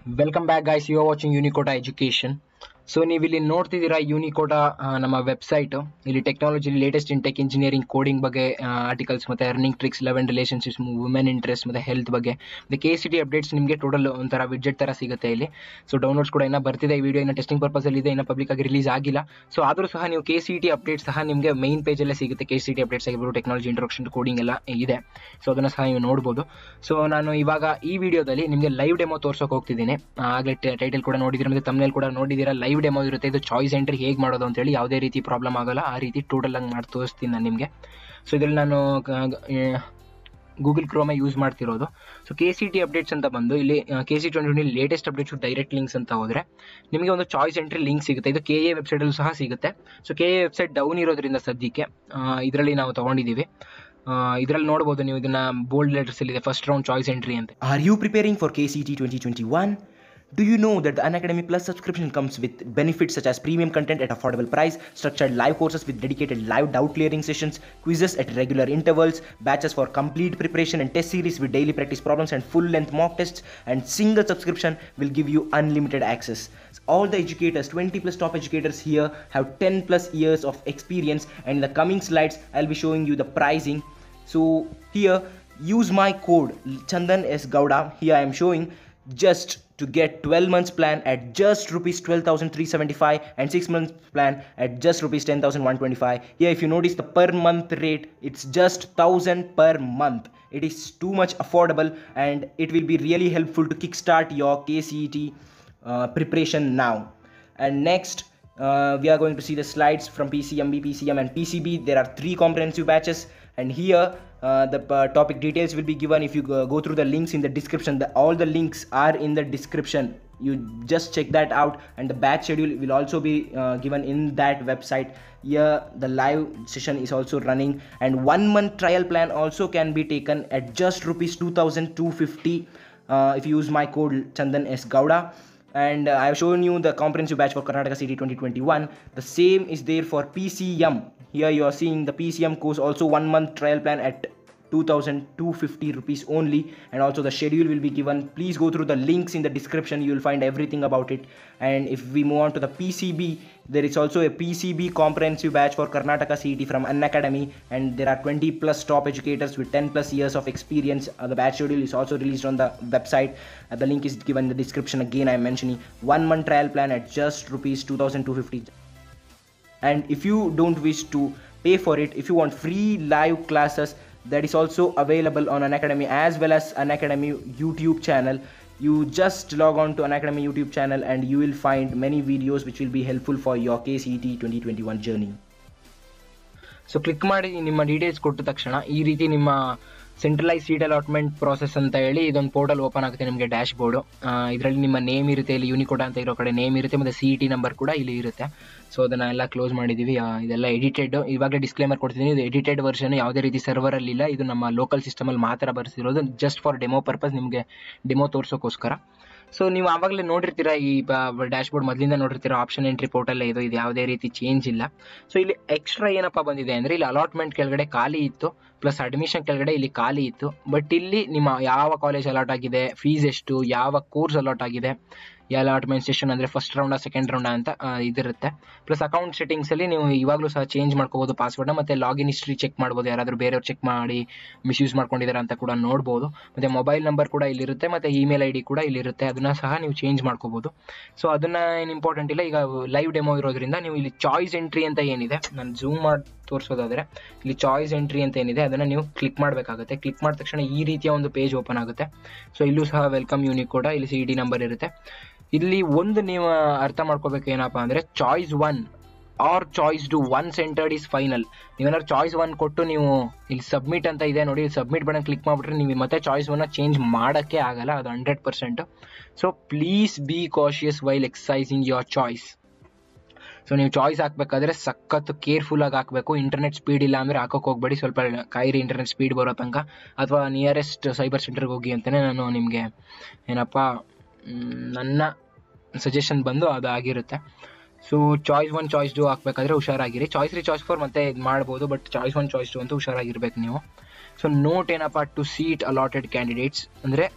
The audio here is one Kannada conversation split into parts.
Welcome back guys you are watching Unicota education so ನೀವು ಇಲ್ಲಿ ನೋಡ್ತಿದ್ದೀರಾ ಯೂನಿಕೋಟಾ ನಮ್ಮ ವೆಬ್ಸೈಟ್ ಇಲ್ಲಿ technology latest in tech engineering coding ಬಗ್ಗೆ ಆರ್ಟಿಕಲ್ಸ್ ಮತ್ತೆ ಅರ್ನಿಂಗ್ ಟ್ರಿಕ್ಸ್ ಲೆವೆನ್ ರಿಲೇಷನ್ಶಿಪ್ಸ್ ವುಮೆನ್ ಇಂಟ್ರೆಸ್ಟ್ ಮತ್ತೆ ಹೆಲ್ತ್ ಬಗ್ಗೆ ಮತ್ತೆ ಕೆ ಸಿ ಟಿ ಅಪ್ಡೇಟ್ಸ್ ನಿಮಗೆ ಟೋಟಲ್ ಒಂಥರ ವಿಡ್ಜೆಟ್ ತರ ಸಿಗುತ್ತೆ ಇಲ್ಲಿ ಸೊ ಡೌನ್ಲೋಡ್ಸ್ ಕೂಡ ಇನ್ನೂ ಬರ್ತಿದೆ ಈ ವಿಡಿಯೋ ಇನ್ನು ಟೆಸ್ಟಿಂಗ್ ಪರ್ಪಸ್ ಅಲ್ಲಿ ಇದೆ ಇನ್ನು ಪಬ್ಲಿಕ್ ಆಗಿ ರಿಲೀಸ್ ಆಗಿಲ್ಲ ಸೊ ಆದರೂ ಸಹ ನೀವು ಕೆ ಸಿ ಟಿ ಅಪ್ಡೇಟ್ ಸಹ ನಿಮಗೆ ಮೈನ್ ಪೇಜಲ್ಲೇ ಸಿಗುತ್ತೆ ಕೆ ಸಿ ಟಿ ಅಪ್ಡೇಟ್ಸ್ ಆಗಿರ್ಬೋದು ಟೆಕ್ನಾಲಜಿ ಇಂಟ್ರೊಡಕ್ಷನ್ ಕೋಡಿಂಗ್ ಎಲ್ಲ ಇದೆ ಸೊ ಅದನ್ನು ಸಹ ನೀವು ನೋಡ್ಬೋದು ಸೊ ನಾನು ಇವಾಗ ಈ ವಿಡಿಯೋದಲ್ಲಿ ನಿಮಗೆ ಲೈವ್ ಡೆಮೋ ತೋರ್ಸೋಕೆ ಹೋಗ್ತಿದ್ದೀನಿ ಆಗಲೇ ಟೈಟಲ್ ಕೂಡ ನೋಡಿದ್ದೀರಾ ಮತ್ತೆ ತಮ್ಮನೇಲಿ ಕೂಡ ನೋಡಿದ್ದೀರಾ ಲೈವ್ ಡೆಮೋ ಇರುತ್ತೆ ಇದು ಚಾಯ್ಸ್ ಎಂಟ್ರಿ ಹೇಗೆ ಮಾಡೋದು ಅಂತೇಳಿ ಯಾವುದೇ ರೀತಿ ಪ್ರಾಬ್ಲಮ್ ಆಗಲ್ಲ ಆ ರೀತಿ ಟೋಟಲ್ ಆಗಿ ಮಾಡಿ ತೋರಿಸ್ತೀನಿ ನಾನು ನಿಮಗೆ ಸೊ ಇದರಲ್ಲಿ ನಾನು ಗೂಗಲ್ ಕ್ರೋಮೇ ಯೂಸ್ ಮಾಡ್ತಿರೋದು so K C T updates ಅಂತ ಬಂದು ಇಲ್ಲಿ K C twenty latest updates direct links ಅಂತ ಹೋದ್ರೆ ನಿಮಗೆ ಒಂದು ಚಾಯ್ಸ್ ಎಂಟ್ರಿ ಲಿಂಕ್ ಸಿಗುತ್ತೆ ಇದು ಕೆ ಎ ವೆಬ್ಸೈಟಲ್ಲೂ ಸಹ ಸಿಗುತ್ತೆ so K A website down ಇರೋದ್ರಿಂದ ಸದ್ಯಕ್ಕೆ ಇದರಲ್ಲಿ ನಾವು ತಗೊಂಡಿದ್ದೀವಿ ಇದರಲ್ಲಿ ನೋಡ್ಬೋದು ನೀವು ಇದನ್ನ ಬೋಲ್ಡ್ ಲೆಟರ್ಸ್ ಇದೆ ಫಸ್ಟ್ ರೌಂಡ್ ಚಾಯ್ಸ್ ಎಂಟ್ರಿ ಅಂತ Are you preparing for KCT 2021? Do you know that the Unacademy Plus subscription comes with benefits such as premium content at affordable price, structured live courses with dedicated live doubt clearing sessions, quizzes at regular intervals, batches for complete preparation and test series with daily practice problems and full length mock tests, and single subscription will give you unlimited access. All the educators, 20 plus top educators here, have 10 plus years of experience, and in the coming slides, I'll be showing you the pricing. So here, use my code Chandan S Gowda. Here I am showing just to get 12 months plan at just rupees 12375 and 6 months plan at just rupees 10125 here if you notice the per month rate it's just 1000 per month it is too much affordable and it will be really helpful to kickstart your KCET uh, preparation now and next uh, we are going to see the slides from PCMB, PCM, and PCB. There are three comprehensive batches, and here uh, the uh, topic details will be given if you go, go through the links in the description. The, all the links are in the description. You just check that out, and the batch schedule will also be uh, given in that website. Here, the live session is also running, and one month trial plan also can be taken at just rupees 2250 uh, if you use my code Chandan S Gowda and uh, I have shown you the comprehensive batch for Karnataka City 2021. The same is there for PCM. Here you are seeing the PCM course also one month trial plan at 2250 rupees only and also the schedule will be given please go through the links in the description you will find everything about it and if we move on to the pcb there is also a pcb comprehensive batch for karnataka cet from an academy and there are 20 plus top educators with 10 plus years of experience uh, the batch schedule is also released on the website uh, the link is given in the description again i am mentioning one month trial plan at just rupees 2250 and if you don't wish to pay for it if you want free live classes that is also available on an academy as well as an academy youtube channel you just log on to an academy youtube channel and you will find many videos which will be helpful for your kcet 2021 journey so click ಮಾಡಿ ನಿಮ್ಮ ಡೀಟೇಲ್ಸ್ ಕೊಟ್ಟ ತಕ್ಷಣ ಈ ರೀತಿ ನಿಮ್ಮ ಸೆಂಟ್ರಲೈಸ್ ಸೀಟ್ ಅಲಾಟ್ಮೆಂಟ್ ಪ್ರಾಸೆಸ್ ಅಂತ ಹೇಳಿ ಇದೊಂದು ಪೋರ್ಟಲ್ ಓಪನ್ ಆಗುತ್ತೆ ನಿಮಗೆ ಡ್ಯಾಶ್ ಬೋರ್ಡು ಇದರಲ್ಲಿ ನಿಮ್ಮ ನೇಮ್ ಇರುತ್ತೆ ಇಲ್ಲಿ ಯೂನಿಕೋಡ್ ಅಂತ ಇರೋ ಕಡೆ ನೇಮ್ ಇರುತ್ತೆ ಮತ್ತು ಸಿ ಇ ಟಿ ನಂಬರ್ ಕೂಡ ಇಲ್ಲಿ ಇರುತ್ತೆ ಸೊ ಅದನ್ನ ಎಲ್ಲ ಕ್ಲೋಸ್ ಮಾಡಿದ್ದೀವಿ ಇದೆಲ್ಲ ಎಡಿಟೆಡ್ ಇವಾಗಲೇ ಡಿಸ್ಕ್ಲೇಮರ್ ಕೊಡ್ತಿದ್ದೀನಿ ಇದು ಎಡಿಟೆಡ್ ವರ್ಷನ್ ಯಾವುದೇ ರೀತಿ ಸರ್ವರಲ್ಲಿ ಇಲ್ಲ ಇದು ನಮ್ಮ ಲೋಕಲ್ ಸಿಸ್ಟಮಲ್ಲಿ ಮಾತ್ರ ಬರ್ಸಿರೋದು ಜಸ್ಟ್ ಫಾರ್ ಡೆಮೋ ಪರ್ಪಸ್ ನಿಮಗೆ ಡೆಮೋ ತೋರಿಸೋಕ್ಕೋಸ್ಕರ ಸೊ ನೀವು ಆವಾಗಲೇ ನೋಡಿರ್ತೀರಾ ಈ ಡ್ಯಾಶ್ ಬೋರ್ಡ್ ಮೊದಲಿಂದ ನೋಡಿರ್ತೀರಾ ಆಪ್ಷನ್ ಎಂಟ್ರಿ ಪೋರ್ಟಲ್ ಇದು ಇದು ಯಾವುದೇ ರೀತಿ ಚೇಂಜ್ ಇಲ್ಲ ಸೊ ಇಲ್ಲಿ ಎಕ್ಸ್ಟ್ರಾ ಏನಪ್ಪ ಬಂದಿದೆ ಅಂದರೆ ಇಲ್ಲಿ ಅಲಾಟ್ಮೆಂಟ್ ಕೆಳಗಡೆ ಖಾಲಿ ಇತ್ತು ಪ್ಲಸ್ ಅಡ್ಮಿಷನ್ ಕೆಳಗಡೆ ಇಲ್ಲಿ ಖಾಲಿ ಇತ್ತು ಬಟ್ ಇಲ್ಲಿ ನಿಮ್ಮ ಯಾವ ಕಾಲೇಜ್ ಅಲಾಟ್ ಆಗಿದೆ ಫೀಸ್ ಎಷ್ಟು ಯಾವ ಕೋರ್ಸ್ ಅಲಾಟ್ ಆಗಿದೆ ಅಲಾಟ್ಮೆಂಟ್ ಸೆಷನ್ ಅಂದರೆ ಫಸ್ಟ್ ರೌಂಡ ಸೆಕೆಂಡ್ ರೌಂಡ ಅಂತ ಇದಿರುತ್ತೆ ಪ್ಲಸ್ ಅಕೌಂಟ್ ಸೆಟ್ಟಿಂಗ್ಸಲ್ಲಿ ನೀವು ಇವಾಗಲೂ ಸಹ ಚೇಂಜ್ ಮಾಡ್ಕೋಬೋದು ಪಾಸ್ವರ್ಡ್ನ ಮತ್ತು ಲಾಗಿನ್ ಹಿಸ್ಟ್ರಿ ಚೆಕ್ ಮಾಡ್ಬೋದು ಯಾರಾದರೂ ಬೇರೆಯವ್ರು ಚೆಕ್ ಮಾಡಿ ಮಿಸ್ಯೂಸ್ ಮಾಡ್ಕೊಂಡಿದ್ದಾರೆ ಅಂತ ಕೂಡ ನೋಡ್ಬೋದು ಮತ್ತು ಮೊಬೈಲ್ ನಂಬರ್ ಕೂಡ ಇಲ್ಲಿರುತ್ತೆ ಮತ್ತು ಇಮೇಲ್ ಐ ಡಿ ಕೂಡ ಇಲ್ಲಿರುತ್ತೆ ಅದನ್ನು ಸಹ ನೀವು ಚೇಂಜ್ ಮಾಡ್ಕೋಬೋದು ಸೊ ಅದನ್ನು ಏನು ಇಂಪಾರ್ಟೆಂಟ್ ಇಲ್ಲ ಈಗ ಲೈವ್ ಡೆಮೋ ಇರೋದ್ರಿಂದ ನೀವು ಇಲ್ಲಿ ಚಾಯ್ಸ್ ಎಂಟ್ರಿ ಅಂತ ಏನಿದೆ ನಾನು ಝೂಮ್ ಮಾಡಿ ತೋರಿಸೋದಾದರೆ ಇಲ್ಲಿ ಚಾಯ್ಸ್ ಎಂಟ್ರಿ ಅಂತ ಏನಿದೆ ಅದನ್ನು ನೀವು ಕ್ಲಿಕ್ ಮಾಡಬೇಕಾಗುತ್ತೆ ಕ್ಲಿಕ್ ಮಾಡಿದ ತಕ್ಷಣ ಈ ರೀತಿಯ ಒಂದು ಪೇಜ್ ಓಪನ್ ಆಗುತ್ತೆ ಸೊ ಇಲ್ಲೂ ಸಹ ವೆಲ್ಕಮ್ ಯೂನಿಕ್ ಕೂಡ ಇಲ್ಲಿ ಸಿ ಡಿ ನಂಬರ್ ಇರುತ್ತೆ ಇಲ್ಲಿ ಒಂದು ನೀವು ಅರ್ಥ ಮಾಡ್ಕೋಬೇಕು ಏನಪ್ಪ ಅಂದರೆ choice one or choice two once entered is final ನೀವೇನಾದ್ರು ಚಾಯ್ಸ್ ಒನ್ ಕೊಟ್ಟು ನೀವು ಇಲ್ಲಿ ಸಬ್ಮಿಟ್ ಅಂತ ಇದೆ ನೋಡಿ ಸಬ್ಮಿಟ್ ಬಟನ್ ಕ್ಲಿಕ್ ಮಾಡಿಬಿಟ್ರೆ ನೀವು ಮತ್ತೆ ಚಾಯ್ಸ್ ಒನ್ನ ಚೇಂಜ್ ಮಾಡೋಕ್ಕೆ ಆಗಲ್ಲ ಅದು hundred percent so please be cautious while exercising your choice so ನೀವು ಚಾಯ್ಸ್ ಹಾಕ್ಬೇಕಾದ್ರೆ ಸಖತ್ ಕೇರ್ಫುಲ್ ಆಗಿ ಹಾಕಬೇಕು ಇಂಟರ್ನೆಟ್ ಸ್ಪೀಡ್ ಇಲ್ಲ ಅಂದರೆ ಹಾಕೋಕೆ ಹೋಗ್ಬೇಡಿ ಸ್ವಲ್ಪ ಕಾಯಿರಿ ಇಂಟರ್ನೆಟ್ ಸ್ಪೀಡ್ ಬರೋ ತನಕ ಅಥವಾ ನಿಯರೆಸ್ಟ್ ಸೈಬರ್ ಸೆಂಟರ್ಗೆ ಹೋಗಿ ಅಂತಲೇ ನಾನು ನಿಮಗೆ ಏನಪ್ಪ ನನ್ನ ಸಜೆಷನ್ ಬಂದು ಅದು ಆಗಿರುತ್ತೆ so choice one choice two ಹಾಕ್ಬೇಕಾದ್ರೆ ಹುಷಾರಾಗಿರಿ ಚಾಯ್ಸ್ ತ್ರೀ ಚಾಯ್ಸ್ ಫೋರ್ ಮತ್ತೆ ಇದು ಮಾಡ್ಬೋದು but choice one choice two ಅಂತ ಹುಷಾರಾಗಿರ್ಬೇಕು ನೀವು ಸೊ ನೋಟ್ ಏನಪ್ಪ ಟು ಸೀಟ್ ಅಲಾಟೆಡ್ ಕ್ಯಾಂಡಿಡೇಟ್ಸ್ ಅಂದರೆ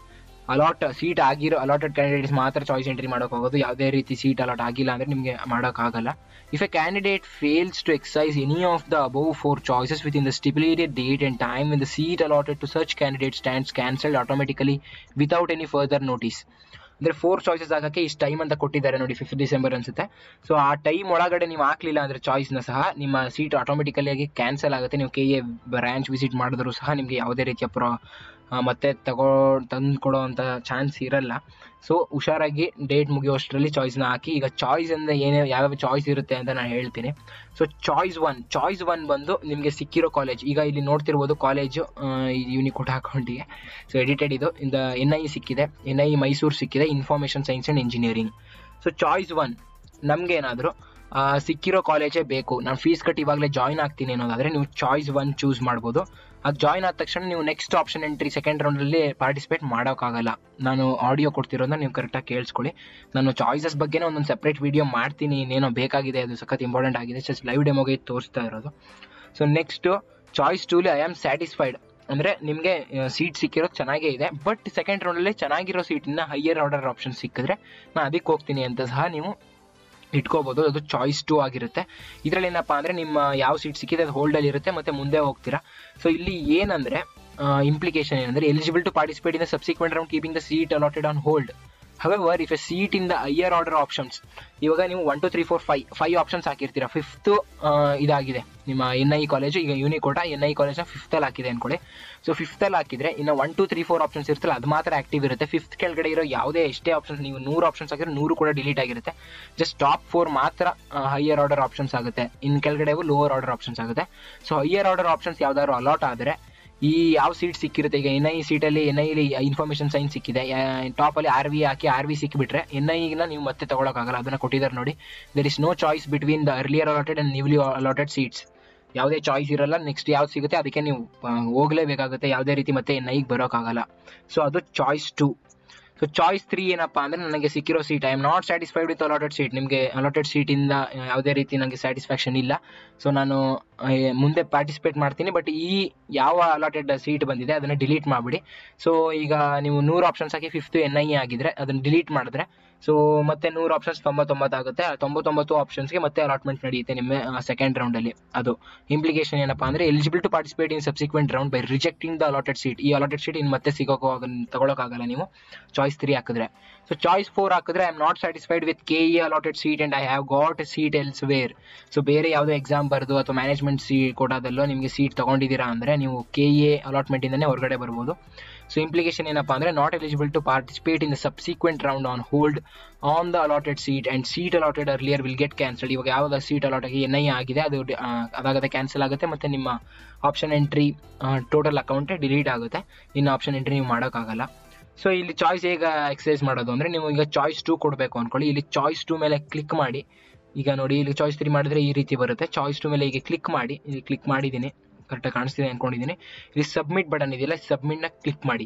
ಅಲಾಟ್ ಸೀಟ್ ಆಗಿರೋ ಅಲಾಟೆಡ್ ಕ್ಯಾಂಡಿಡೇಟ್ಸ್ ಮಾತ್ರ ಚಾಯ್ಸ್ ಎಂಟ್ರಿ ಮಾಡೋಕೆ ಹೋಗೋದು ಯಾವುದೇ ರೀತಿ ಸೀಟ್ ಅಲಾಟ್ ಆಗಿಲ್ಲ ಅಂದರೆ ನಿಮಗೆ ಮಾಡೋಕ್ಕಾಗಲ್ಲ if a candidate fails to exercise any of the above four choices within the stipulated date and time in the seat allotted to ಸರ್ಚ್ candidate stands cancelled automatically without any further notice ಅಂದರೆ ಫೋರ್ ಚಾಯ್ಸಸ್ ಆಗೋಕ್ಕೆ ಇಷ್ಟು ಟೈಮ್ ಅಂತ ಕೊಟ್ಟಿದ್ದಾರೆ ನೋಡಿ ಫಿಫ್ತ್ ಡಿಸೆಂಬರ್ ಅನ್ಸುತ್ತೆ ಸೊ ಆ ಟೈಮ್ ಒಳಗಡೆ ನೀವು ಹಾಕ್ಲಿಲ್ಲ ಅಂದರೆ ಚಾಯ್ಸ್ನ ಸಹ ನಿಮ್ಮ ಸೀಟ್ ಆಟೋಮೆಟಿಕಲಿ ಆಗಿ ಕ್ಯಾನ್ಸಲ್ ಆಗುತ್ತೆ ನೀವು ಕೆ ಎ ಬ್ರ್ಯಾಂಚ್ ವಿಸಿಟ್ ಮಾಡಿದ್ರು ಸಹ ನಿಮಗೆ ಯಾವುದೇ ರೀತಿಯ ಪ್ರಾ ಮತ್ತೆ ತಗೋ ತಂದು ಕೊಡೋ ಅಂಥ ಚಾನ್ಸ್ ಇರಲ್ಲ ಸೊ ಹುಷಾರಾಗಿ ಡೇಟ್ ಮುಗಿಯೋಷ್ಟರಲ್ಲಿ ಚಾಯ್ಸ್ನ ಹಾಕಿ ಈಗ ಚಾಯ್ಸ್ ಅಂದರೆ ಏನೇ ಯಾವ್ಯಾವ ಚಾಯ್ಸ್ ಇರುತ್ತೆ ಅಂತ ನಾನು ಹೇಳ್ತೀನಿ so choice one choice one ಬಂದು ನಿಮಗೆ ಸಿಕ್ಕಿರೋ ಕಾಲೇಜ್ ಈಗ ಇಲ್ಲಿ ನೋಡ್ತಿರ್ಬೋದು ಕಾಲೇಜು ಯೂನಿಕೋಟ್ ಅಕೌಂಟಿಗೆ ಸೊ ಎಡಿಟೆಡ್ ಇದು ಇಂದ ಎನ್ ಐ ಸಿಕ್ಕಿದೆ ಎನ್ ಐ ಮೈಸೂರು ಸಿಕ್ಕಿದೆ information science and engineering so choice one ನಮಗೇನಾದರೂ ಸಿಕ್ಕಿರೋ ಕಾಲೇಜೇ ಬೇಕು ನಾನು ಫೀಸ್ ಕಟ್ಟಿ ಇವಾಗಲೇ ಜಾಯ್ನ್ ಆಗ್ತೀನಿ ಅನ್ನೋದಾದರೆ ನೀವು ಚಾಯ್ಸ್ ಒನ್ ಚೂಸ್ ಮಾಡ್ಬೋದು ಅದು ಜಾಯ್ನ್ ಆದ ತಕ್ಷಣ ನೀವು ನೆಕ್ಸ್ಟ್ ಆಪ್ಷನ್ ಎಂಟ್ರಿ ಸೆಕೆಂಡ್ ರೌಂಡಲ್ಲಿ ಪಾರ್ಟಿಸಿಪೇಟ್ ಮಾಡೋಕ್ಕಾಗಲ್ಲ ನಾನು ಆಡಿಯೋ ಕೊಡ್ತಿರೋದನ್ನ ನೀವು ಕರೆಕ್ಟಾಗಿ ಕೇಳಿಸ್ಕೊಳ್ಳಿ ನಾನು ಚಾಯ್ಸಸ್ ಬಗ್ಗೆನೇ ಒಂದೊಂದು ಸಪ್ರೇಟ್ ವೀಡಿಯೋ ಮಾಡ್ತೀನಿ ಇನ್ನೇನೋ ಬೇಕಾಗಿದೆ ಅದು ಸಖತ್ ಇಂಪಾರ್ಟೆಂಟ್ ಆಗಿದೆ ಜಸ್ಟ್ ಲೈವ್ ಡೆಮೋಗೆ ತೋರಿಸ್ತಾ ಇರೋದು ಸೊ ನೆಕ್ಸ್ಟು ಚಾಯ್ಸ್ ಟೂಲಿ ಐ ಆಮ್ ಸ್ಯಾಟಿಸ್ಫೈಡ್ ಅಂದರೆ ನಿಮಗೆ ಸೀಟ್ ಸಿಕ್ಕಿರೋದು ಚೆನ್ನಾಗೇ ಇದೆ ಬಟ್ ಸೆಕೆಂಡ್ ರೌಂಡಲ್ಲಿ ಚೆನ್ನಾಗಿರೋ ಸೀಟಿಂದ ಹೈಯರ್ ಆರ್ಡರ್ ಆಪ್ಷನ್ ಸಿಕ್ಕಿದ್ರೆ ನಾನು ಅದಕ್ಕೆ ಹೋಗ್ತೀನಿ ಅಂತ ಸಹ ನೀವು ಇಟ್ಕೋಬೋದು ಅದು ಚಾಯ್ಸ್ ಟು ಆಗಿರುತ್ತೆ ಇದರಲ್ಲಿ ಏನಪ್ಪ ಅಂದರೆ ನಿಮ್ಮ ಯಾವ ಸೀಟ್ ಸಿಕ್ಕಿದೆ ಅದು ಹೋಲ್ಡಲ್ಲಿ ಇರುತ್ತೆ ಮತ್ತು ಮುಂದೆ ಹೋಗ್ತೀರಾ ಸೊ ಇಲ್ಲಿ ಏನಂದರೆ ಇಂಪ್ಲಿಕೇಶನ್ ಏನಂದರೆ eligible to participate in the subsequent round keeping the seat allotted on hold however if a seat in the higher order options ಇವಾಗ ನೀವು one two three four five five options ಹಾಕಿರ್ತೀರಾ ಫಿಫ್ತ್ ಇದಾಗಿದೆ ನಿಮ್ಮ ಎನ್ ಐ ಕಾಲೇಜು ಈಗ ಯೂನಿಕೋಟ ಎನ್ ಐ ಕಾಲೇಜ್ನ ಫಿಫ್ತಲ್ಲಿ ಹಾಕಿದೆ ಅನ್ಕೊಳ್ಳಿ ಸೊ ಫಿಫ್ತಲ್ಲಿ ಹಾಕಿದ್ರೆ ಇನ್ನು one two three four options ಇರ್ತಲ್ಲ ಅದು ಮಾತ್ರ ಆಕ್ಟಿವ್ ಇರುತ್ತೆ ಫಿಫ್ತ್ ಕೆಳಗಡೆ ಇರೋ ಯಾವುದೇ ಎಷ್ಟೇ ಆಪ್ಷನ್ಸ್ ನೀವು ನೂರು ಆಪ್ಷನ್ಸ್ ಹಾಕಿದ್ರೆ ನೂರು ಕೂಡ ಡಿಲೀಟ್ ಆಗಿರುತ್ತೆ ಜಸ್ಟ್ ಟಾಪ್ ಫೋರ್ ಮಾತ್ರ ಹೈಯರ್ ಆರ್ಡರ್ ಆಪ್ಷನ್ಸ್ ಆಗುತ್ತೆ ಇನ್ನು ಕೆಳಗಡೆ ಲೋವರ್ ಆರ್ಡರ್ ಆಪ್ಷನ್ಸ್ ಆಗುತ್ತೆ ಸೊ ಹೈಯರ್ ಆರ್ಡರ್ ಆಪ್ಷನ್ಸ್ ಯಾವ್ದಾದ್ರು ಅಲಾಟ್ ಆದರೆ ಈ ಯಾವ ಸೀಟ್ ಸಿಕ್ಕಿರುತ್ತೆ ಈಗ ಎನ್ ಐ ಸೀಟಲ್ಲಿ ಎನ್ ಐಲಿ ಇನ್ಫಾರ್ಮೇಷನ್ ಸೈನ್ಸ್ ಸಿಕ್ಕಿದೆ ಟಾಪಲ್ಲಿ ಆರ್ ವಿ ಹಾಕಿ ಆರ್ ವಿ ಸಿಕ್ಕಿಬಿಟ್ರೆ ಎನ್ ಐನ ನೀವು ಮತ್ತೆ ತಗೊಳಕ್ಕಾಗಲ್ಲ ಅದನ್ನ ಕೊಟ್ಟಿದ್ದಾರೆ ನೋಡಿ there is no choice between the earlier allotted and newly allotted seats ಯಾವುದೇ ಚಾಯ್ಸ್ ಇರಲ್ಲ ನೆಕ್ಸ್ಟ್ ಯಾವ್ದು ಸಿಗುತ್ತೆ ಅದಕ್ಕೆ ನೀವು ಹೋಗಲೇಬೇಕಾಗುತ್ತೆ ಯಾವುದೇ ರೀತಿ ಮತ್ತೆ ಎನ್ ಐಗೆ ಬರೋಕ್ಕಾಗಲ್ಲ ಸೊ ಅದು choice two so choice three ಏನಪ್ಪ ಅಂದರೆ ನನಗೆ ಸಿಕ್ಕಿರೋ seat I am not satisfied with allotted seat ನಿಮಗೆ ಅಲಾಟೆಡ್ ಸೀಟಿಂದ ಯಾವುದೇ ರೀತಿ ನನಗೆ ಸ್ಯಾಟಿಸ್ಫ್ಯಾಕ್ಷನ್ ಇಲ್ಲ ಸೊ ನಾನು ಮುಂದೆ ಪಾರ್ಟಿಸಿಪೇಟ್ ಮಾಡ್ತೀನಿ ಬಟ್ ಈ ಯಾವ ಅಲಾಟೆಡ್ ಸೀಟ್ ಬಂದಿದೆ ಅದನ್ನು ಡಿಲೀಟ್ ಮಾಡಿಬಿಡಿ ಸೊ ಈಗ ನೀವು ನೂರು ಆಪ್ಷನ್ಸ್ ಹಾಕಿ ಫಿಫ್ತ್ ಎನ್ ಐ ಆಗಿದ್ರೆ ಅದನ್ನು ಡಿಲೀಟ್ ಮಾಡಿದ್ರೆ ಸೊ ಮತ್ತೆ ನೂರು ಆಪ್ಷನ್ಸ್ ತೊಂಬತ್ತೊಂಬತ್ತು ಆಗುತ್ತೆ ತೊಂಬತ್ತೊಂಬತ್ತು ಆಪ್ಷನ್ಸ್ಗೆ ಮತ್ತೆ ಅಲಾಟ್ಮೆಂಟ್ ನಡೆಯುತ್ತೆ ನಿಮ್ಮ ಸೆಕೆಂಡ್ ರೌಂಡಲ್ಲಿ ಅದು ಇಂಪ್ಲಿಕೇಶನ್ ಏನಪ್ಪ ಅಂದರೆ eligible to participate in subsequent round by rejecting the allotted seat ಈ ಅಲಾಟೆಡ್ ಸೀಟ್ ಇನ್ನು ಮತ್ತೆ ಸಿಗೋಕ್ಕೂ ತಗೊಳಕ್ಕಾಗಲ್ಲ ನೀವು ಚಾಯ್ಸ್ ತ್ರೀ ಹಾಕಿದ್ರೆ ಸೊ ಚಾಯ್ಸ್ ಫೋರ್ ಹಾಕಿದ್ರೆ I am not satisfied with K E allotted seat and I have got seat elsewhere so ಬೇರೆ ಯಾವುದೋ ಎಕ್ಸಾಮ್ ಬರೆದು ಅಥವಾ ಮ್ಯಾನೇಜ್ಮೆಂಟ್ ಸೀ ಕೋಟಾದಲ್ಲೋ ನಿಮಗೆ ಸೀಟ್ ತೊಗೊಂಡಿದ್ದೀರಾ ಅಂದರೆ ನೀವು ಕೆ ಎ ಅಲಾಟ್ಮೆಂಟಿಂದನೇ ಹೊರಗಡೆ ಬರ್ಬೋದು ಸೊ ಇಂಪ್ಲಿಕೇಶನ್ ಏನಪ್ಪ ಅಂದರೆ not eligible to participate in the subsequent round on hold on the allotted seat and seat allotted earlier will get cancelled ಇವಾಗ ಯಾವಾಗ ಸೀಟ್ ಅಲಾಟ್ ಆಗಿ ಎನ್ ಐ ಆಗಿದೆ ಅದು ಅದಾಗತ್ತೆ ಕ್ಯಾನ್ಸಲ್ ಆಗುತ್ತೆ ಮತ್ತು ನಿಮ್ಮ ಆಪ್ಷನ್ ಎಂಟ್ರಿ ಟೋಟಲ್ ಅಕೌಂಟೇ ಡಿಲೀಟ್ ಆಗುತ್ತೆ ಇನ್ನು ಆಪ್ಷನ್ ಎಂಟ್ರಿ ನೀವು ಮಾಡೋಕ್ಕಾಗಲ್ಲ ಸೊ ಇಲ್ಲಿ ಚಾಯ್ಸ್ ಹೇಗೆ ಎಕ್ಸಸೈಸ್ ಮಾಡೋದು ಅಂದರೆ ನೀವು ಈಗ ಚಾಯ್ಸ್ ಟು ಕೊಡಬೇಕು ಅಂದ್ಕೊಳ್ಳಿ ಇಲ್ಲಿ ಚಾಯ್ಸ್ ಟು ಮೇಲೆ ಕ್ಲಿಕ್ ಮಾಡಿ ಈಗ ನೋಡಿ ಇಲ್ಲಿ ಚಾಯ್ಸ್ ತ್ರೀ ಮಾಡಿದ್ರೆ ಈ ರೀತಿ ಬರುತ್ತೆ ಚಾಯ್ಸ್ ಟು ಮೇಲೆ ಈಗ ಕ್ಲಿಕ್ ಮಾಡಿ ಇಲ್ಲಿ ಕ್ಲಿಕ್ ಮಾಡಿದ್ದೀನಿ ಕರೆಕ್ಟಾಗಿ ಕಾಣಿಸ್ತಿದೆ ಅಂದ್ಕೊಂಡಿದ್ದೀನಿ ಇಲ್ಲಿ ಸಬ್ಮಿಟ್ ಬಟನ್ ಇದೆಯಲ್ಲ ಸಬ್ಮಿಟ್ನ ಕ್ಲಿಕ್ ಮಾಡಿ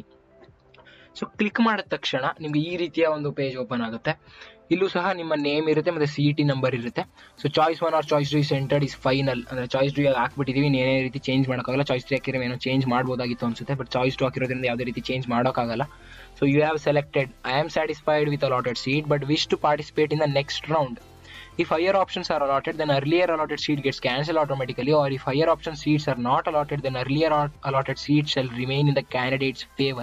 ಸೊ ಕ್ಲಿಕ್ ಮಾಡಿದ ತಕ್ಷಣ ನಿಮಗೆ ಈ ರೀತಿಯ ಒಂದು ಪೇಜ್ ಓಪನ್ ಆಗುತ್ತೆ ಇಲ್ಲೂ ಸಹ ನಿಮ್ಮ ನೇಮ್ ಇರುತ್ತೆ ಮತ್ತು ಸಿ ಇ ಟಿ ನಂಬರ್ ಇರುತ್ತೆ so choice one or choice two centred is final ಅಂದರೆ ಚಾಯ್ಸ್ ಟು ಹಾಕ್ಬಿಟ್ಟಿದ್ದೀವಿ ಏನೇ ರೀತಿ ಚೇಂಜ್ ಮಾಡೋಕ್ಕಾಗಲ್ಲ ಚಾಯ್ಸ್ ತ್ರೀ ಹಾಕಿರೋ ಏನೋ ಚೇಂಜ್ ಮಾಡ್ಬೋದಾಗಿತ್ತು ಅನ್ಸುತ್ತೆ ಬಟ್ ಚಾಯ್ಸ್ ಟು ಹಾಕಿರೋದ್ರಿಂದ ಯಾವುದೇ ರೀತಿ ಚೇಂಜ್ ಮಾಡೋಕ್ಕಾಗಲ್ಲ so you have selected I am satisfied with allotted seat but wish to participate in the next round If higher options are allotted, then earlier allotted seat gets cancelled automatically, or if higher option seats are not allotted, then earlier allotted seats shall remain in the candidate's favor.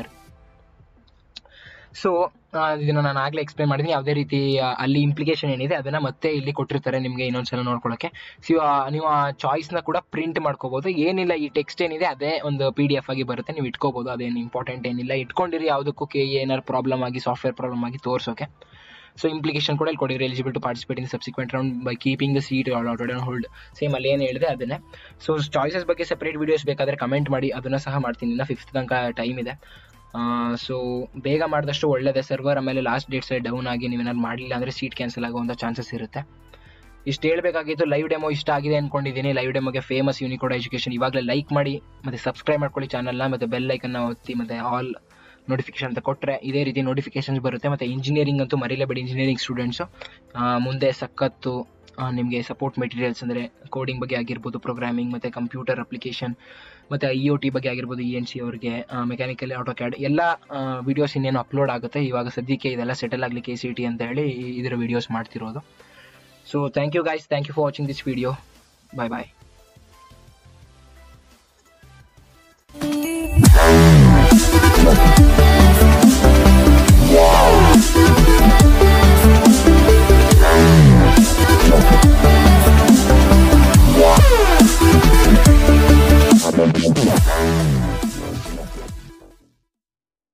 So ಇದನ್ನು ನಾನು ಆಗಲೇ ಎಕ್ಸ್ಪ್ಲೇನ್ ಮಾಡಿದ್ದೀನಿ ಯಾವುದೇ ರೀತಿ ಅಲ್ಲಿ ಇಂಪ್ಲಿಕೇಶನ್ ಏನಿದೆ ಅದನ್ನು ಮತ್ತೆ ಇಲ್ಲಿ ಕೊಟ್ಟಿರ್ತಾರೆ ನಿಮಗೆ ಇನ್ನೊಂದ್ಸಲ ನೋಡ್ಕೊಳ್ಳೋಕ್ಕೆ ಸೊ ನೀವು ಆ ಚಾಯ್ಸ್ನ ಕೂಡ ಪ್ರಿಂಟ್ ಮಾಡ್ಕೋಬೋದು ಏನಿಲ್ಲ ಈ ಟೆಕ್ಸ್ಟ್ ಏನಿದೆ ಅದೇ ಒಂದು ಪಿ ಡಿ ಎಫ್ ಆಗಿ ಬರುತ್ತೆ ನೀವು ಇಟ್ಕೋಬೋದು ಅದೇನು ಇಂಪಾರ್ಟೆಂಟ್ ಏನಿಲ್ಲ ಇಟ್ಕೊಂಡಿರಿ ಯಾವುದಕ್ಕೂ ಕೆ ಏನಾರು ಪ್ರಾಬ್ಲಮ್ ಆಗಿ ಸಾಫ್ಟ್ವೇರ್ ಪ್ರಾಬ್ಲಮ್ ಆಗಿ ತೋರಿಸೋಕೆ ಸೊ ಇಂಪ್ಲಿಕೇಶನ್ ಕೂಡ ಇಲ್ಲಿ ಕೊಟ್ಟಿದ್ರೆ eligible to participate in subsequent round by keeping the seat already on hold same ಅಲ್ಲಿ ಏನು ಹೇಳಿದೆ ಅದನ್ನೇ ಸೊ ಚಾಯ್ಸಸ್ ಬಗ್ಗೆ ಸಪ್ರೇಟ್ ವೀಡಿಯೋಸ್ ಬೇಕಾದರೆ ಕಮೆಂಟ್ ಮಾಡಿ ಅದನ್ನು ಸಹ ಮಾಡ್ತೀನಿ ಇನ್ನು ಫಿಫ್ತ್ ತನಕ ಟೈಮ್ ಇದೆ ಸೊ ಬೇಗ ಮಾಡಿದಷ್ಟು ಒಳ್ಳೆಯದೇ ಸರ್ವರ್ ಆಮೇಲೆ ಲಾಸ್ಟ್ ಡೇಟ್ಸ್ ಡೌನ್ ಆಗಿ ನೀವೇನಾದ್ರು ಮಾಡಲಿಲ್ಲ ಅಂದರೆ ಸೀಟ್ ಕ್ಯಾನ್ಸಲ್ ಆಗುವಂಥ ಚಾನ್ಸಸ್ ಇರುತ್ತೆ ಇಷ್ಟು ಹೇಳಬೇಕಾಗಿತ್ತು ಲೈವ್ ಡೆಮೋ ಇಷ್ಟ ಆಗಿದೆ ಅಂದ್ಕೊಂಡಿದ್ದೀನಿ ಲೈವ್ ಡೆಮೋಗೆ ಫೇಮಸ್ ಯೂನಿಕೋಡ್ ಎಜುಕೇಷನ್ ಇವಾಗಲೇ ಲೈಕ್ ಮಾಡಿ ಮತ್ತು ಸಬ್ಸ್ಕ್ರೈಬ್ ಮಾಡ್ಕೊಳ್ಳಿ ಚಾನಲ್ನ ಮತ್ತು ಬೆಲ್ ಐಕನ್ನ ಒತ್ತಿ ಮತ್ತು ಆಲ್ ನೋಟಿಫಿಕೇಶನ್ ಅಂತ ಕೊಟ್ಟರೆ ಇದೇ ರೀತಿ ನೋಟಿಫಿಕೇಶನ್ಸ್ ಬರುತ್ತೆ ಮತ್ತು ಇಂಜಿನಿಯರಿಂಗ್ ಅಂತೂ ಮರಿಲೇಬೇಡಿ ಇಂಜಿನಿಯರಿಂಗ್ ಸ್ಟೂಡೆಂಟ್ಸು ಮುಂದೆ ಸಖತ್ತು ನಿಮಗೆ ಸಪೋರ್ಟ್ ಮೆಟೀರಿಯಲ್ಸ್ ಅಂದರೆ ಕೋಡಿಂಗ್ ಬಗ್ಗೆ ಆಗಿರ್ಬೋದು ಪ್ರೋಗ್ರಾಮಿಂಗ್ ಮತ್ತು ಕಂಪ್ಯೂಟರ್ ಅಪ್ಲಿಕೇಶನ್ ಮತ್ತು ಇ ಒ ಟಿ ಬಗ್ಗೆ ಆಗಿರ್ಬೋದು ಇ ಎನ್ ಸಿ ಅವ್ರಿಗೆ ಮೆಕ್ಯಾನಿಕಲ್ ಆಟೋ ಕ್ಯಾಡ್ ಎಲ್ಲ ವೀಡಿಯೋಸ್ ಇನ್ನೇನು ಅಪ್ಲೋಡ್ ಆಗುತ್ತೆ ಇವಾಗ ಸದ್ಯಕ್ಕೆ ಇದೆಲ್ಲ ಸೆಟಲ್ ಆಗಲಿ ಕೆ ಸಿ ಟಿ ಅಂತ ಹೇಳಿ ಇದರ ವೀಡಿಯೋಸ್ ಮಾಡ್ತಿರೋದು so thank you guys thank you for watching this video bye bye